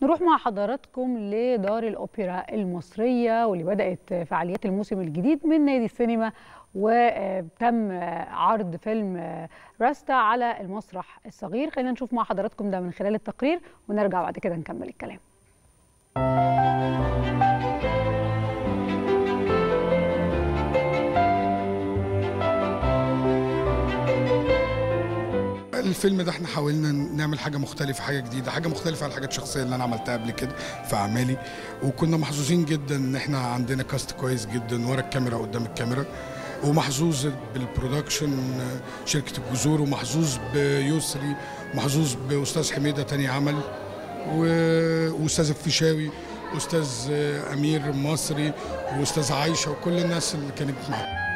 نروح مع حضراتكم لدار الأوبرا المصرية واللي بدأت فعاليات الموسم الجديد من نادي السينما وتم عرض فيلم راستا على المسرح الصغير خلينا نشوف مع حضراتكم ده من خلال التقرير ونرجع بعد كده نكمل الكلام الفيلم ده احنا حاولنا نعمل حاجه مختلفه حاجه جديده حاجه مختلفه عن الحاجات الشخصيه اللي انا عملتها قبل كده في اعمالي وكنا محظوظين جدا ان احنا عندنا كاست كويس جدا ورا الكاميرا قدام الكاميرا ومحظوظ بالبرودكشن شركه الجذور ومحظوظ بيسري ومحظوظ باستاذ حميده تاني عمل واستاذ الفيشاوي استاذ امير مصري واستاذ عايشه وكل الناس اللي كانت معانا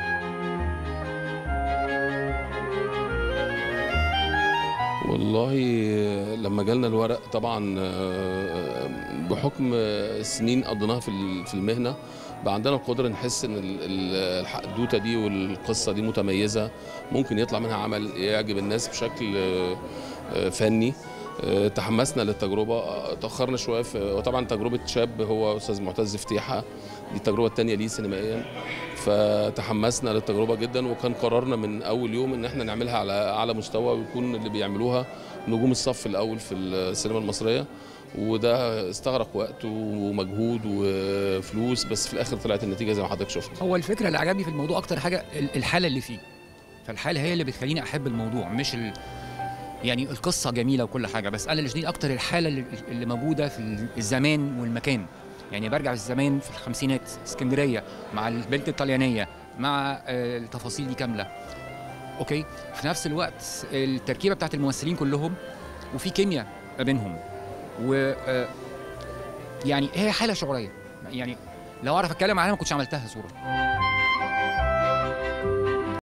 والله لما جالنا الورق طبعا بحكم سنين قضيناها في في المهنه بقى عندنا القدره نحس ان الحدوته دي والقصه دي متميزه ممكن يطلع منها عمل يعجب الناس بشكل فني تحمسنا للتجربه تاخرنا شويه في وطبعا تجربه شاب هو استاذ معتز فتيحه دي التجربه الثانيه ليه سينمائيا فتحمسنا للتجربه جدا وكان قرارنا من اول يوم ان احنا نعملها على اعلى مستوى ويكون اللي بيعملوها نجوم الصف الاول في السينما المصريه وده استغرق وقت ومجهود وفلوس بس في الاخر طلعت النتيجه زي ما حضرتك شفت هو الفكره اللي عجبني في الموضوع اكتر حاجه الحاله اللي فيه فالحاله هي اللي بتخليني احب الموضوع مش ال... يعني القصه جميله وكل حاجه بس انا اللي شدني اكتر الحاله اللي, اللي موجوده في الزمان والمكان يعني برجع في الزمان في الخمسينات اسكندريه مع البنت الطليانيه مع التفاصيل دي كامله اوكي في نفس الوقت التركيبه بتاعت الممثلين كلهم وفي كيمياء ما بينهم و يعني هي حاله شعوريه يعني لو اعرف اتكلم عنها ما كنتش عملتها صوره